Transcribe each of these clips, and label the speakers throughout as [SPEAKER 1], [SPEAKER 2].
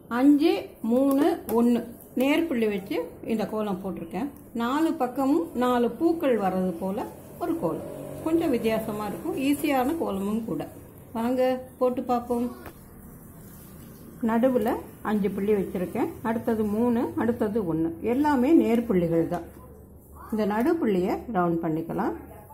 [SPEAKER 1] அஞ்சு மூணு ஒன்று நேர்புள்ளி வச்சு இந்த கோலம் போட்டிருக்கேன் நாலு பக்கமும் நாலு பூக்கள் வர்றது போல ஒரு கோலம் கொஞ்சம் வித்தியாசமா இருக்கும் ஈஸியான கோலமும் கூட வாங்க போட்டு பார்ப்போம் நடுவில் அஞ்சு புள்ளி வச்சுருக்கேன் அடுத்தது மூணு அடுத்தது ஒன்று எல்லாமே நேர்புள்ளிகள் தான் இந்த நடுப்புள்ளியை ரவுண்ட் பண்ணிக்கலாம்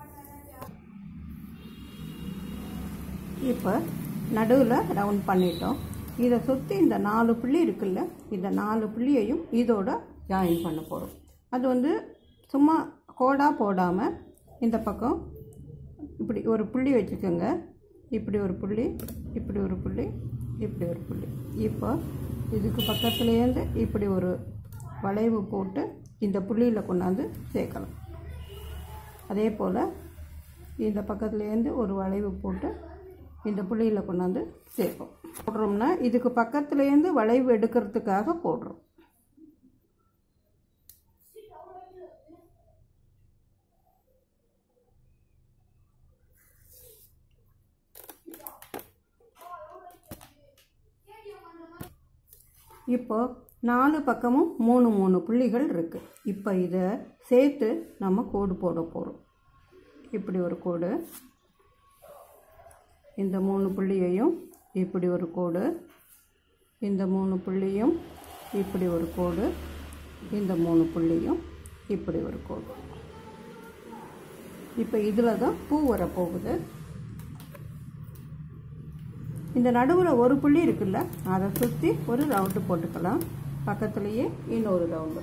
[SPEAKER 1] இப்போ நடுவில் ரவுண்ட் பண்ணிட்டோம் இதை சுற்றி இந்த நாலு புள்ளி இருக்குல்ல இந்த நாலு புள்ளியையும் இதோட ஜாயின் பண்ண போகிறோம் அது வந்து சும்மா கோடாக போடாமல் இந்த பக்கம் இப்படி ஒரு புள்ளி வச்சுக்கோங்க இப்படி ஒரு புள்ளி இப்படி ஒரு புள்ளி இப்படி ஒரு புள்ளி இப்போ இதுக்கு பக்கத்துலேருந்து இப்படி ஒரு வளைவு போட்டு இந்த புள்ளியில் கொண்டாந்து சேர்க்கலாம் அதே போல் இந்த பக்கத்துலேருந்து ஒரு வளைவு போட்டு இந்த புள்ளியில் கொண்டாந்து சேர்ப்போம் போடுறோம்னா இதுக்கு பக்கத்துலேருந்து வளைவு எடுக்கிறதுக்காக போடுறோம் இப்போ நாலு பக்கமும் மூணு மூணு புள்ளிகள் இருக்கு இப்போ இதை சேர்த்து நம்ம கோடு போட போகிறோம் இப்படி ஒரு கோடு இந்த மூணு புள்ளியையும் இப்படி ஒரு கோடு இந்த மூணு புள்ளியும் இப்படி ஒரு கோடு இந்த மூணு புள்ளியும் இப்படி ஒரு கோடு இப்போ இதில் தான் பூ வரப்போகுது இந்த நடுவில் ஒரு புள்ளி இருக்குல்ல அதை சுற்றி ஒரு ரவுண்டு போட்டுக்கலாம் பக்கத்துலேயே இன்னொரு ரவுண்டு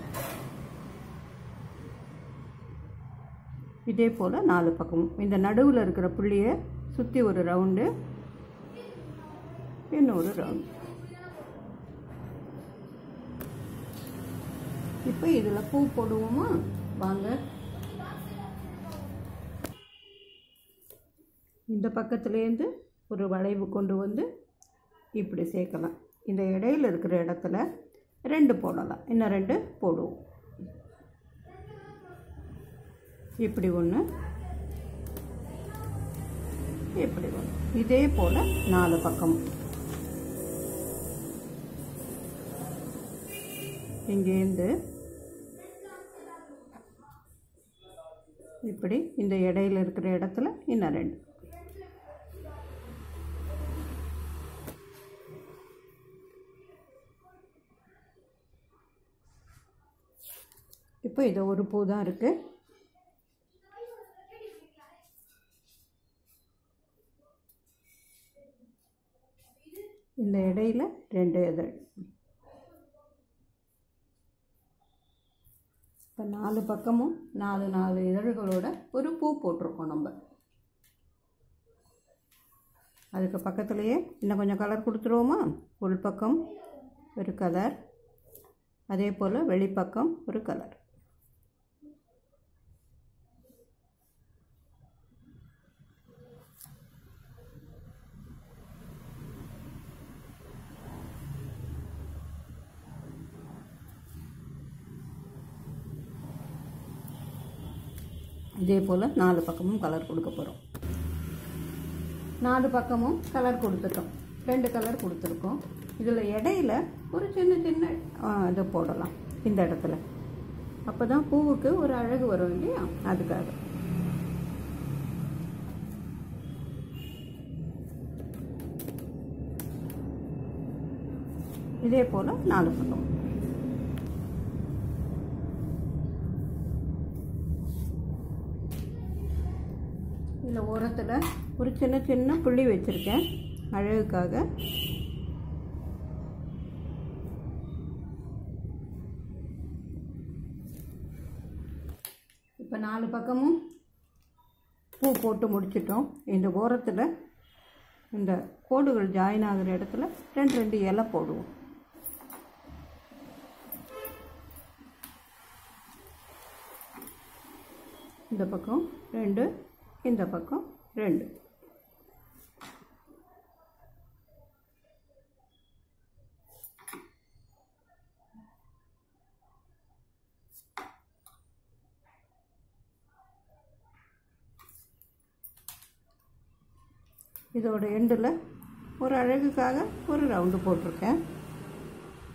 [SPEAKER 1] இதே போல் நாலு பக்கமும் இந்த நடுவில் இருக்கிற புள்ளியை சுற்றி ஒரு ரவுண்டு இன்னொரு ரவுண்டு இப்போ இதில் பூ போடுவோமா வாங்க இந்த பக்கத்துலேருந்து ஒரு வளைவு கொண்டு வந்து இப்படி சேர்க்கலாம் இந்த இடையில இருக்கிற இடத்துல ரெண்டு போடலாம் இன்னும் ரெண்டு போடுவோம் இப்படி ஒன்று இப்படி ஒன்று இதே போல் நாலு பக்கம் இங்கேருந்து இப்படி இந்த இடையில இருக்கிற இடத்துல இன்னும் ரெண்டு இப்போ இது ஒரு பூ தான் இருக்குது இந்த இடையில ரெண்டு இதழ் இப்போ நாலு பக்கமும் நாலு நாலு இதழ்களோட ஒரு பூ போட்டிருக்கோம் நம்ம அதுக்கு பக்கத்துலேயே இன்னும் கொஞ்சம் கலர் கொடுத்துருவோமா உள் பக்கம் ஒரு கலர் அதே போல் வெளிப்பக்கம் ஒரு கலர் இதே போல் நாலு பக்கமும் கலர் கொடுக்க போகிறோம் நாலு பக்கமும் கலர் கொடுத்துட்டோம் ரெண்டு கலர் கொடுத்துருக்கோம் இதில் இடையில ஒரு சின்ன சின்ன ஆ, இது போடலாம் இந்த இடத்துல அப்போ தான் பூவுக்கு ஒரு அழகு வரும் இல்லையா அதுக்காக இதே போல் நாலு பக்கம் இதில் ஓரத்தில் ஒரு சின்ன சின்ன புள்ளி வச்சுருக்கேன் அழகுக்காக இப்போ நாலு பக்கமும் பூ போட்டு முடிச்சிட்டோம் இந்த ஓரத்தில் இந்த கோடுகள் ஜாயின் ஆகிற இடத்துல ரெண்டு ரெண்டு இலை போடுவோம் இந்த பக்கம் ரெண்டு இந்த பக்கம் ரெண்டு இதோட எண்டில் ஒரு அழகுக்காக ஒரு ரவுண்டு போட்டிருக்கேன்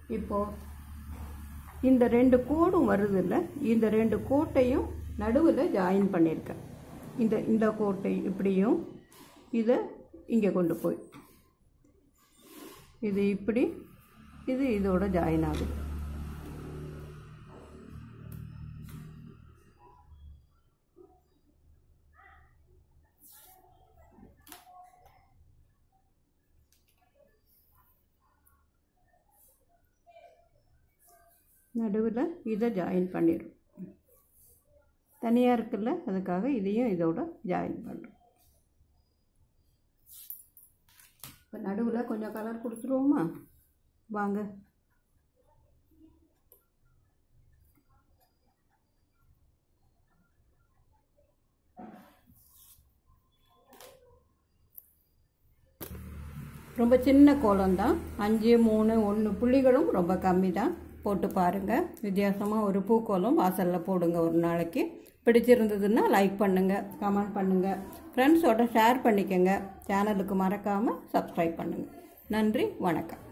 [SPEAKER 1] இப்போது இந்த ரெண்டு கோடும் வருதுல்ல இந்த ரெண்டு கோட்டையும் நடுவில் ஜாயின் பண்ணியிருக்கேன் இந்த இந்த கோட்டை இப்படியும் இதை இங்கே கொண்டு போய் இது இப்படி இது இதோட ஜாயின் ஆகுது நடுவில் இதை ஜாயின் பண்ணிடும் தனியாக இருக்குல்ல அதுக்காக இதையும் இதோட ஜாயின் பண்ணுறோம் இப்போ நடுவில் கொஞ்சம் கலர் கொடுத்துருவோமா வாங்க ரொம்ப சின்ன கோலம் தான் அஞ்சு மூணு ஒன்று புள்ளிகளும் ரொம்ப கம்மி தான் போட்டு பாருங்கள் வித்தியாசமாக ஒரு பூக்கோலம் வாசலில் போடுங்க ஒரு நாளைக்கு பிடிச்சிருந்ததுன்னா லைக் பண்ணுங்கள் கமெண்ட் பண்ணுங்கள் ஃப்ரெண்ட்ஸோட ஷேர் பண்ணிக்கோங்க சேனலுக்கு மறக்காமல் சப்ஸ்கிரைப் பண்ணுங்கள் நன்றி வணக்கம்